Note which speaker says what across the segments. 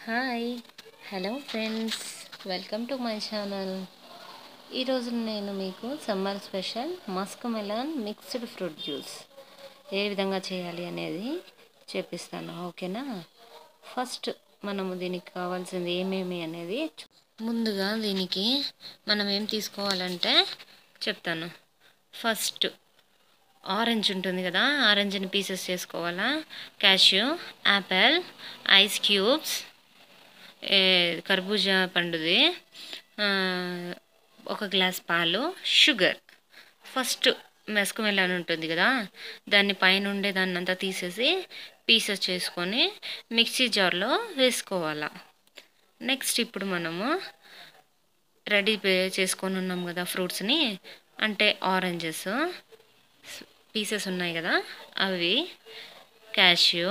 Speaker 1: hi hello friends welcome to my channel ఈరోజు నేను మీకు summer special musk melon mixed fruit juice ఏ విధంగా చేయాలి అనేది చెప్పిస్తాను ఓకేనా ఫస్ట్ మనము దీనికి కావాల్సింది ఏమేమి అనేది చూ- ముందుగా దీనికి మనం ఏం తీసుకోవాలంటే చెప్తాను ఫస్ట్ ఆరెంజ్ ఉంటుంది కదా ఆరెంజ్ని పీసెస్ చేసుకోవాలా క్యాష్యూ యాపిల్ ఐస్ క్యూబ్స్ ఏ, కర్బూజా పండుది ఆ, ఒక గ్లాస్ పాలు షుగర్ ఫస్ట్ మెస్క్ మెలాన్ ఉంటుంది కదా దాన్ని పైన ఉండే దాన్ని అంతా తీసేసి పీసెస్ చేసుకొని మిక్సీ జార్లో వేసుకోవాలా నెక్స్ట్ ఇప్పుడు మనము రెడీ చేసుకొని ఉన్నాం కదా ఫ్రూట్స్ని అంటే ఆరెంజెస్ పీసెస్ ఉన్నాయి కదా అవి cashew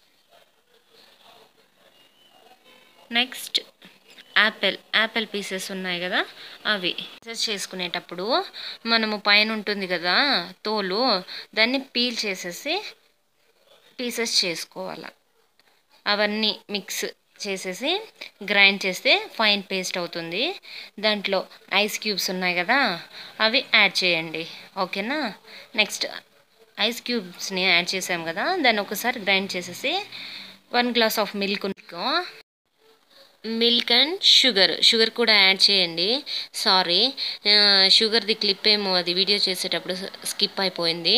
Speaker 1: next apple apple pieces ఉన్నాయి కదా అవి పీసెస్ చేసుకునేటప్పుడు మనము పైన ఉంటుంది కదా తోలు దాన్ని పీల్ చేసేసి పీసెస్ చేసుకోవాలి అవన్నీ మిక్స్ చేసేసి గ్రైండ్ చేస్తే ఫైన్ పేస్ట్ అవుతుంది దాంట్లో ఐస్ క్యూబ్స్ ఉన్నాయి కదా అవి యాడ్ చేయండి ఓకేనా నెక్స్ట్ ఐస్ క్యూబ్స్ని యాడ్ చేసాం కదా దాన్ని ఒకసారి గ్రైండ్ చేసేసి one glass of milk milk and sugar sugar కూడా యాడ్ చేయండి సారీ షుగర్ది క్లిప్ ఏమో అది వీడియో చేసేటప్పుడు స్కిప్ అయిపోయింది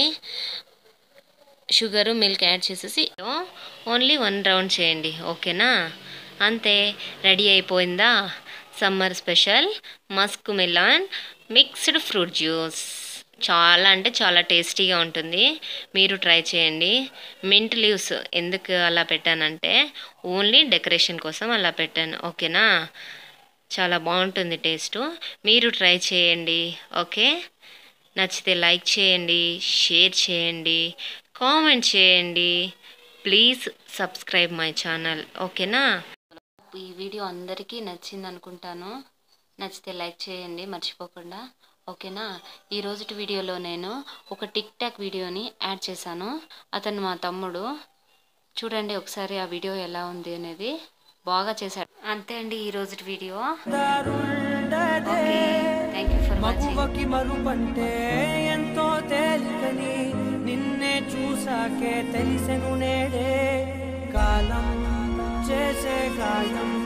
Speaker 1: షుగరు మిల్క్ యాడ్ చేసేసి ఓన్లీ వన్ రౌండ్ చేయండి ఓకేనా అంతే రెడీ అయిపోయిందా summer special musk melon mixed fruit juice చాలా అంటే చాలా టేస్టీగా ఉంటుంది మీరు ట్రై చేయండి మింట్ లీవ్స్ ఎందుకు అలా పెట్టానంటే ఓన్లీ డెకరేషన్ కోసం అలా పెట్టాను ఓకేనా చాలా బాగుంటుంది టేస్ట్ మీరు ట్రై చేయండి ఓకే నచ్చితే లైక్ చేయండి షేర్ చేయండి కామెంట్ చేయండి ప్లీజ్ సబ్స్క్రైబ్ మై ఛానల్ ఓకేనా ఈ వీడియో అందరికీ నచ్చింది అనుకుంటాను నచ్చితే లైక్ చేయండి మర్చిపోకుండా ఓకేనా ఈ రోజుటి వీడియోలో నేను ఒక టిక్ టాక్ వీడియోని యాడ్ చేశాను అతను మా తమ్ముడు చూడండి ఒకసారి ఆ వీడియో ఎలా ఉంది అనేది బాగా చేశాడు అంతే అండి ఈ రోజుటి video okay thank you for watching
Speaker 2: మగువకి మరుపంటే ఎంతో తేలికని నిన్నే చూసాకే తెలిసెను నేడే కాలం చేసే గాయం